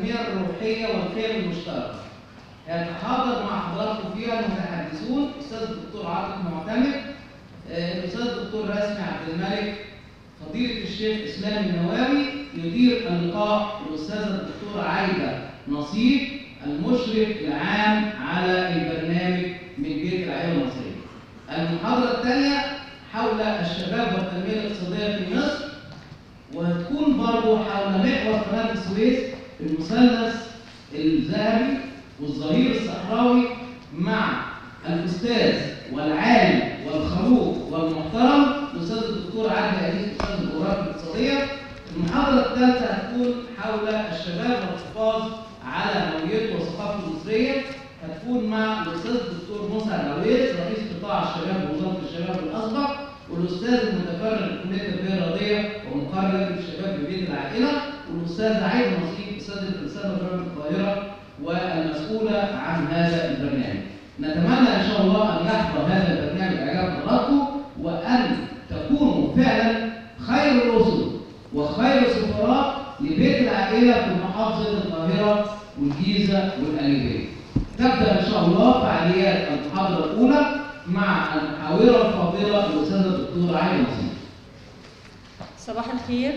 التنميه الروحيه والقيم المشتركه. هيتحاضر مع حضراتكم فيها المتحدثون الاستاذ الدكتور عاطف معتمد آه، الاستاذ الدكتور رسمي عبد الملك فضيله الشيخ اسلام النواوي يدير اللقاء الاستاذه الدكتوره عايده نصيب المشرف العام على البرنامج من بيت العائله المصريه. المحاضره الثانيه حول الشباب والتنميه الاقتصاديه في مصر وهتكون برضه حول محور قناه السويس المثلث الذهبي والظهير الصحراوي مع الاستاذ والعالم والخلوق والمحترم الاستاذ الدكتور عادل اديب استاذ الجغرافيا الاقتصاديه. المحاضره الثالثه هتكون حول الشباب والحفاظ على هويته وثقافته المصريه هتكون مع الاستاذ الدكتور موسى العويس رئيس قطاع الشباب بوزاره الشباب الاسبق والاستاذ المتفرغ لكليه التربيه الرياضيه ومقرر الشباب في بيت العائله والاستاذ عايد نصيب استاذ الفلسفه جامعه القاهره والمسؤوله عن هذا البرنامج. نتمنى ان شاء الله ان يحضر هذا البرنامج اعجاب حضراتكم وان تكونوا فعلا خير الرسل وخير السفراء لبيت العائله في محافظه القاهره والجيزه والقليوبيه. تبدا ان شاء الله فعاليات المحاضره الاولى مع المحاوره الفاضله الاستاذه الدكتوره علي نصيب. صباح الخير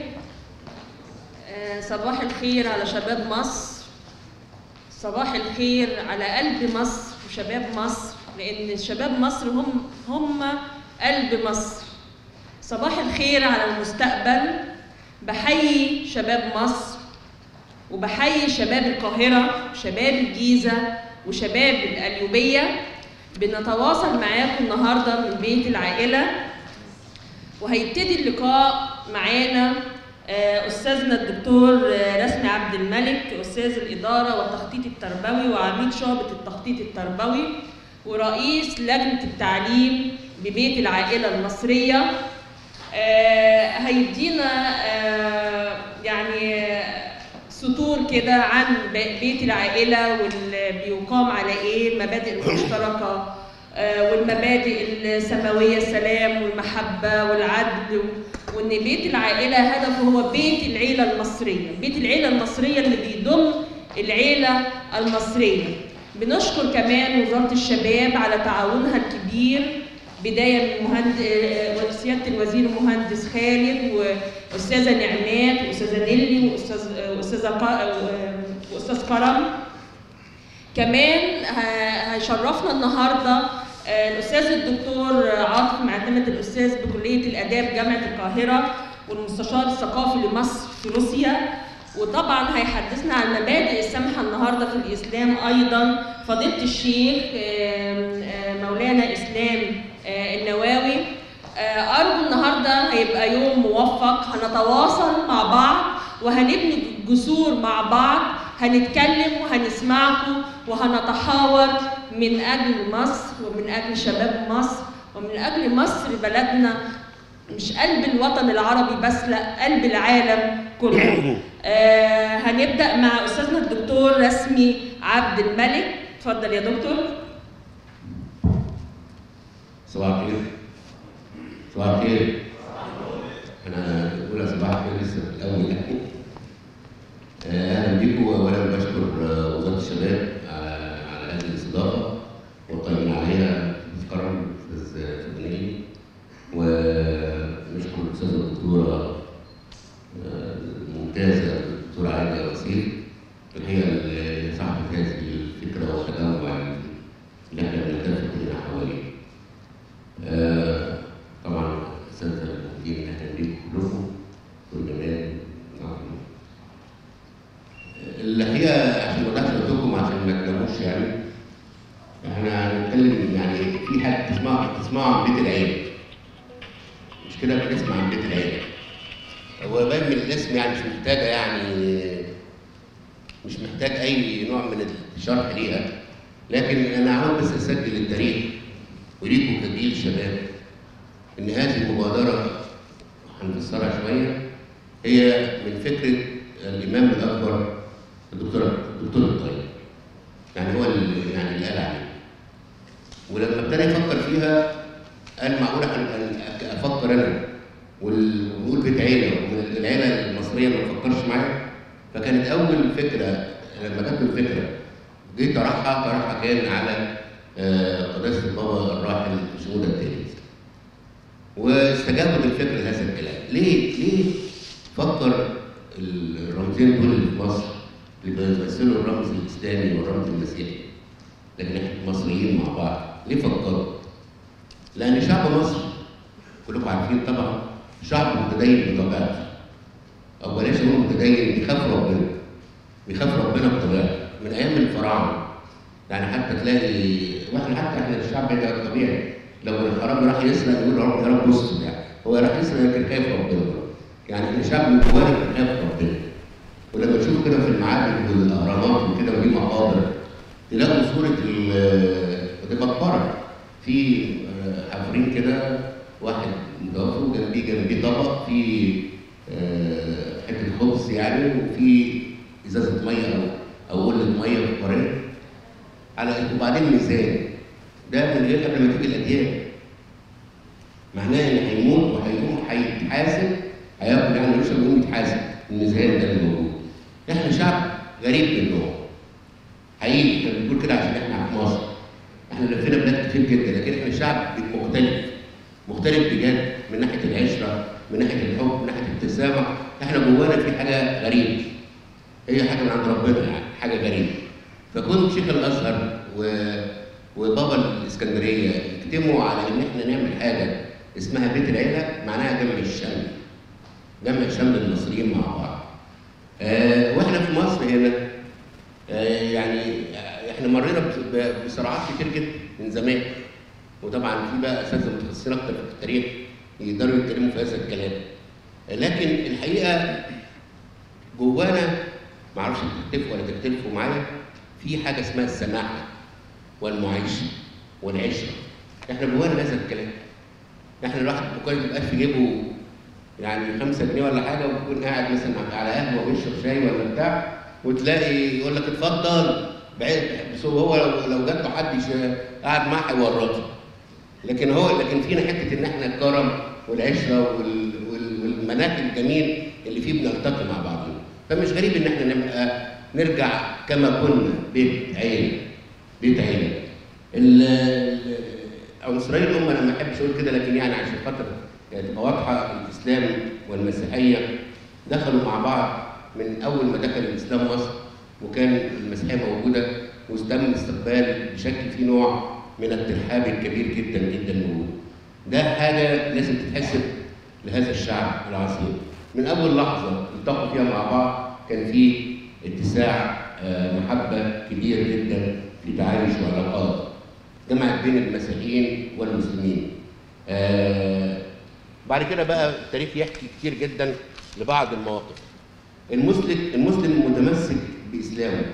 آه، صباح الخير على شباب مصر صباح الخير على قلب مصر وشباب مصر لأن شباب مصر هم هم قلب مصر صباح الخير على المستقبل بحيي شباب مصر وبحيي شباب القاهرة شباب الجيزة وشباب القليوبية بنتواصل معاكم النهاردة من بيت العائلة وهيبتدي اللقاء معانا آه، استاذنا الدكتور آه، رسمي عبد الملك استاذ الاداره والتخطيط التربوي وعميد شعبه التخطيط التربوي ورئيس لجنه التعليم ببيت العائله المصريه آه، هيدينا آه، يعني آه، سطور كده عن ب- بيت العائله واللي بيقام على ايه المبادئ المشتركه آه، والمبادئ السماويه السلام والمحبه والعدل و- وان بيت العائله هدفه هو بيت العيله المصريه، بيت العيله المصريه اللي بيضم العيله المصريه. بنشكر كمان وزاره الشباب على تعاونها الكبير بدايه من مهند... آه، سياده الوزير المهندس خالد واستاذه نعمات واستاذه نيلي واستاذ آه، واستاذه ق... آه، واستاذ كرم كمان ه- هيشرفنا النهارده آه، الاستاذ الدكتور عاطف معتمد الاستاذ بكليه الاداب جامعه القاهره والمستشار الثقافي لمصر في روسيا وطبعا هيحدثنا عن مبادئ السمحه النهارده في الاسلام ايضا فضيله الشيخ آم، آه، مولانا اسلام آه، النواوي آه، ارجو النهارده هيبقى يوم موفق هنتواصل مع بعض وهنبني جسور مع بعض هنتكلم وهنسمعكم وهنتحاور من اجل مصر ومن اجل شباب مصر ومن اجل مصر بلدنا مش قلب الوطن العربي بس لا قلب العالم كله آه هنبدا مع استاذنا الدكتور رسمي عبد الملك اتفضل يا دكتور صباح الخير صباح الخير انا بقول صباح الخير لسه في الاول يعني آه، اهلا بيكم اولا بشكر آه، وزاره الشباب على على هذه الاستضافه والقائمين عليها استاذ كرم استاذ فضلي ونشكر الاستاذه الدكتوره آه، الممتازه الدكتوره عايده وسيم الحقيقه اللي صاحبه هذه الفكره والتجمع اللي احنا بنتفق هنا حواليه. آه، طبعا الاساتذه الموجودين اهلا بيكم كلكم دكتور جمال نعم. الحقيقه عشان ما قلت لكم عشان ما تناموش يعني احنا هنتكلم يعني في حد تسمع تسمعوا عن بيت العيله مش كده بنسمع عن بيت العيله هو باين من الاسم يعني مش محتاجه يعني مش محتاج اي نوع من الشرح ليها لكن انا عاوز بس اسجل التاريخ وليكم كجيل شباب ان هذه المبادره هنفسرها شويه هي من فكره الامام الاكبر الدكتور الدكتور الطيب يعني هو اللي يعني اللي قال عليه ولما ابتدى يفكر فيها قال معقول أن- أن افكر انا وال- ونقول بيت عيله والعيله المصريه ما تفكرش معايا فكانت اول فكره لما جات له الفكره جه طرحها طرحها كان على آه، قداسه البابا الراحل شنودة الثالث واستجابوا للفكره لهذا الكلام ليه ليه فكر الرمزين دول اللي في مصر اللي بيمثلوا الرمز الاسلامي والرمز المسيحي لكن احنا مصريين مع بعض ليه فكروا؟ لان شعب مصر كلكم عارفين طبعا شعب متدين بطبيعته او بلاش نقول متدين بيخاف ربنا بيخاف ربنا بطبيعته من ايام الفراعنه يعني حتى تلاقي واحنا حتى احنا الشعب ده طبيعي لو الحرامي راح يسرق يقول يا رب يا رب بص يعني هو راح يسرق لكن خايف ربنا يعني احنا شعب من جوانا بيخاف ربنا ولما تشوف كده في المعابد والاهرامات وكده ودي مقابر تلاقوا صوره ال- ودي مقبره في آه، حفرين كده واحد متوفى وجنبيه جنبيه طبق فيه آه، حته خبز يعني وفي ازازه ميه او او قله ميه في قريه على وبعدين ميزان ده من غير قبل ما تيجي الاديان معناه ان هيموت وهيقوم هيتحاسب هياكل يعني ويشرب ويقوم يتحاسب الميزان ده اللي موجود احنا شعب غريب من النوع حقيقي احنا بنقول كده عشان احنا في مصر احنا لفينا بلاد كتير جدا لكن احنا شعب مختلف مختلف بجد من ناحيه العشره من ناحيه الحب من ناحيه التسامح احنا جوانا في حاجه غريبه هي حاجه من عند ربنا يعني حاجه غريبه فكون شيخ الازهر و... وبابا الاسكندريه اجتمعوا على ان احنا نعمل حاجه اسمها بيت العيله معناها جمع الشمل جمع شمل المصريين مع بعض آه واحنا في مصر هنا آه يعني آه، احنا مرينا بس- ب- بصراعات كتير جدا من زمان وطبعا في بقى اساتذه متخصصين اكتر في التاريخ يقدروا يتكلموا في هذا الكلام لكن الحقيقه جوانا ما اعرفش تختلفوا ولا تختلفوا معايا في حاجه اسمها السماحه والمعيشه والعشره احنا جوانا هذا الكلام احنا الواحد ممكن ما يبقاش في جيبه يعني 5 جنيه ولا حاجه ويكون قاعد مثلا على قهوه ويشرب شاي ولا بتاع وتلاقي يقول لك اتفضل بعيد بس هو لو لو جات له حد يش- قاعد معاه هيورطه لكن هو لكن فينا حته ان احنا الكرم والعشره وال وال والمناخ الجميل اللي فيه بنلتقي مع بعضنا فمش غريب ان احنا نبقى نرجع كما كنا بيت عيله بيت عيله ال- ال- عنصريه الامه انا ما احبش اقول كده لكن يعني عشان خاطر يعني تبقى واضحه الاسلام والمسيحيه دخلوا مع بعض من اول ما دخل الاسلام مصر وكان المسيحيه موجوده واستم استقبال بشكل فيه نوع من الترحاب الكبير جدا جدا موجود. ده حاجه لازم تتحسب لهذا الشعب العظيم. من اول لحظه التقوا فيها مع بعض كان في اتساع آه، محبه كبير جدا في تعايش وعلاقات جمعت بين المسيحيين والمسلمين. آه، بعد كده بقى التاريخ يحكي كتير جدا لبعض المواقف. المسلم المسلم متمسك باسلامه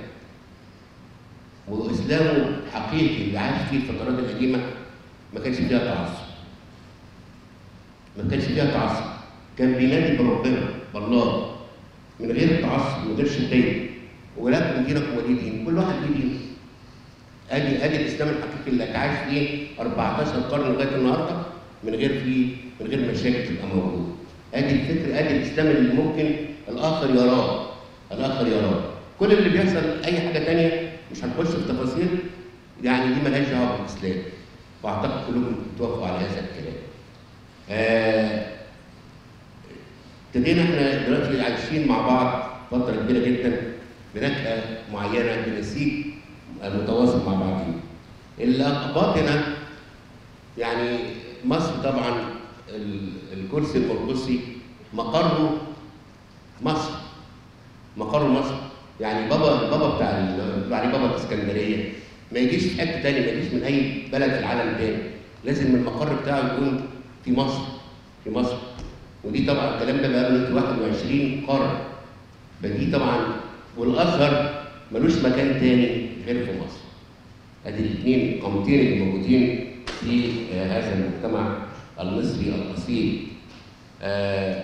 واسلامه حقيقي اللي عاش فيه الفترات القديمه ما كانش فيها تعصب ما كانش فيها تعصب كان بينادي بربنا بالله من غير تعصب من غير شتايم ولكن دينكم ولي دين كل واحد ليه دين ادي ادي الاسلام الحقيقي اللي اتعاش فيه 14 قرن لغايه النهارده من غير فيه من غير مشاكل تبقى موجوده ادي الفكر ادي الاسلام اللي ممكن الاخر يراه الاخر يراه كل اللي بيحصل اي حاجه تانية مش هنخش في تفاصيل يعني دي ملهاش دعوه بالاسلام واعتقد كلكم تتوافقوا على هذا الكلام آه، ابتدينا احنا دلوقتي عايشين مع بعض فتره كبيره جدا بنكهه معينه بنسيج متواصل مع بعضنا الاقباط هنا يعني مصر طبعا ال- الكرسي المرقسي مقره مصر مقر مصر يعني بابا البابا بتاع ال- يعني بابا الاسكندريه ما يجيش في حته تاني ما يجيش من اي بلد في العالم تاني لازم المقر بتاعه يكون في مصر في مصر ودي طبعا الكلام ده بقى من 21 قرن فدي طبعا والازهر ملوش مكان تاني غير في مصر ادي الاثنين القامتين اللي موجودين في آه، هذا المجتمع المصري الاصيل آه،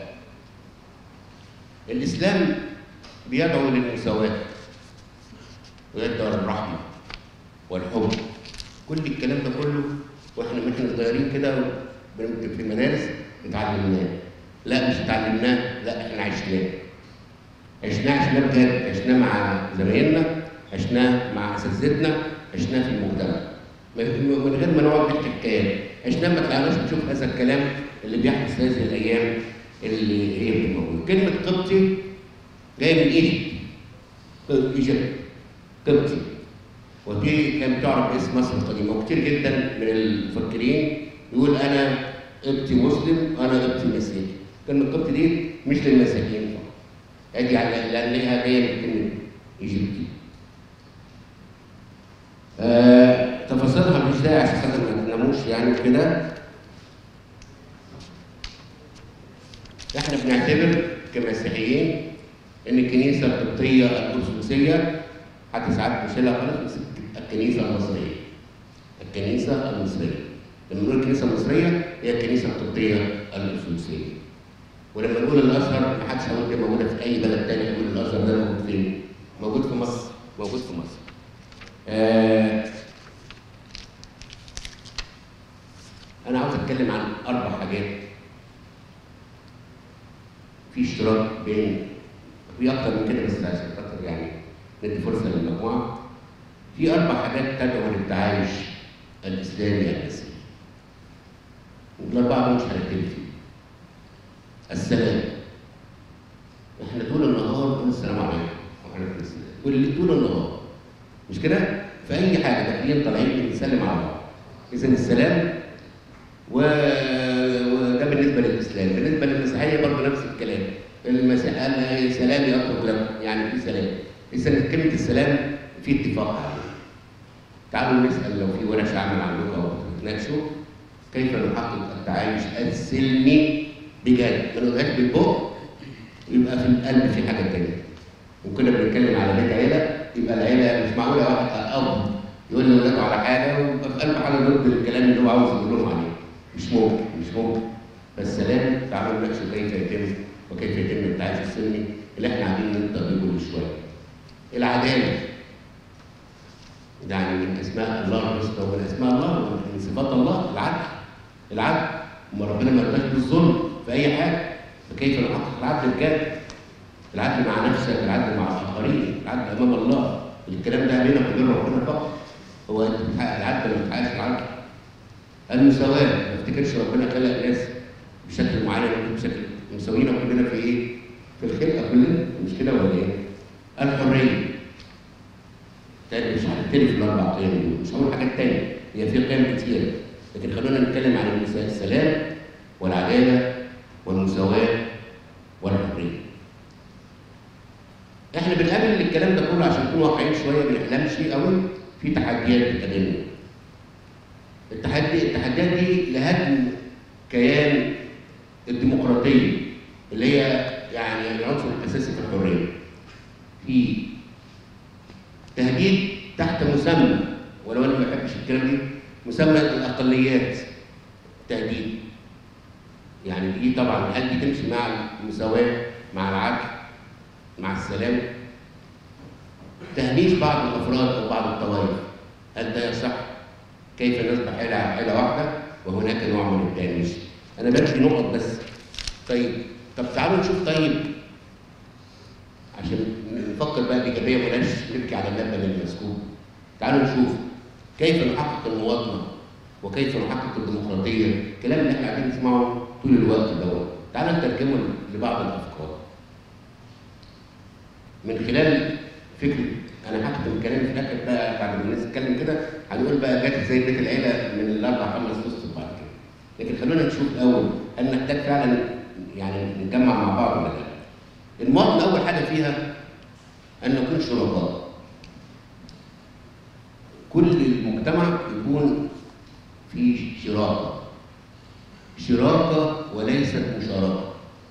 الاسلام بيدعو للمساواه ويدعو للرحمه والحب كل الكلام ده كله واحنا من احنا صغيرين كده بن- في المدارس اتعلمناه لا مش اتعلمناه لا احنا عشناه عشناه عشناه بجد عشناه مع زمايلنا عشناه مع اساتذتنا عشناه في المجتمع من من غير ما نقعد نحكي حكايات عشناه ما طلعناش نشوف هذا الكلام اللي بيحدث هذه الايام اللي هي موجوده كلمه قبطي جايه من ايجيبت ايجيبت قبطي ودي كانت تعرف باسم مصر القديمه وكتير جدا من المفكرين يقول انا قبطي مسلم انا قبطي مسيحي كلمه قبطي دي مش للمساكين فقط ادي على لانها جايه من كلمه ايجيبتي آه تفاصيلها مش داعي عشان خاطر ما تناموش يعني كده احنا بنعتبر كمسيحيين ان الكنيسه القبطيه الارثوذكسيه حتى ساعات بنشيلها خالص بس الكنيسه المصريه الكنيسه المصريه لما نقول الكنيسه المصريه هي الكنيسه القبطيه الارثوذكسيه ولما نقول الازهر ما حدش هيقول دي موجوده في اي بلد تاني يقول الازهر ده موجود فين؟ موجود في مصر موجود في مصر آه انا عاوز اتكلم عن اربع حاجات في اشتراك بين في اكتر من كده بس عشان خاطر يعني ندي فرصه للمجموعه في اربع حاجات تدعو للتعايش الاسلامي المسيحي والاربعه دول مش هنتكلم فيه السلام احنا طول النهار نقول السلام عليكم وعليكم السلام كل طول النهار مش كده؟ في اي حاجه داخلين طالعين بنسلم على بعض اذا السلام و... وده بالنسبه للاسلام بالنسبه للمسيحيه برضه نفس الكلام المسيح قال لها سلام يترك لكم يعني في سلام اذا كلمه السلام في اتفاق عليه تعالوا نسال لو في ورش عمل عندكم او بتناقشوا كيف نحقق التعايش السلمي بجد ما نقولهاش بالبق يبقى في القلب في حاجه تانيه وكنا بنتكلم على بيت عيله يبقى العيله مش معقوله واحد اب يقول لاولاده على حاجه ويبقى في قلبه حاجه ضد الكلام اللي هو عاوز يقول لهم عليه مش ممكن مش ممكن فالسلام تعالوا نناقشوا كيف يتم وكيف يتم التعايش السلمي اللي احنا قاعدين ننطق بيه كل شويه. العداله يعني من اسماء الله الحسنى ومن اسماء الله ومن صفات الله العدل العدل وما ربنا ما يرضاش بالظلم في اي حاجه فكيف نحقق العدل بجد؟ العدل مع نفسك العدل مع الاخرين العدل امام الله الكلام ده بينك وبين ربنا فقط هو انت بتحقق العدل ولا ما بتحققش العدل المساواه ما افتكرش ربنا خلق ناس بشكل معين بشكل مساويين كلنا في ايه؟ في الخلقه كلنا مش كده ولا ايه؟ الحريه تاني مش هنختلف في الاربع قيم دول مش هقول حاجات تانية هي في قيم كتيره لكن خلونا نتكلم عن السلام والعداله والمساواه والحريه احنا بنقابل الكلام ده كله عشان نكون واقعيين شويه ما نحلمش قوي في تحديات بتقابلنا التحدي التحديات دي لهدم كيان الديمقراطيه اللي هي يعني العنصر الاساسي في الحريه في تهديد تحت مسمى ولو انا ما بحبش الكلام دي مسمى الاقليات تهديد يعني دي طبعا هل دي تمشي مع المساواه مع العدل مع السلام تهميش بعض الافراد او بعض الطوائف هل ده يصح؟ كيف نصبح عيله عيله واحده وهناك نوع من التهميش؟ انا بدي نقط بس طيب طب تعالوا نشوف طيب عشان نفكر بقى بايجابيه بلاش نبكي على اللبن المسكوب تعالوا نشوف كيف نحقق المواطنه وكيف نحقق الديمقراطيه الكلام اللي احنا قاعدين نسمعه طول الوقت دوت تعالوا نترجمه لبعض الافكار من خلال فكره انا هختم كلامي في الاخر بقى بعد ما الناس تتكلم كده هنقول بقى جت زي بيت العيله من الاربع خمس فصل بعد كده لكن خلونا نشوف الاول هل نحتاج فعلا يعني نتجمع مع بعض ولا لا المواطنه اول حاجه فيها ان نكون شركاء كل المجتمع يكون في شراكه شراكه وليست مشاركه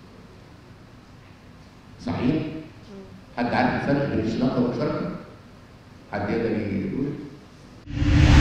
صحيح حد عارف الفرق بين الشراكه والمشاركه حد يقدر يقول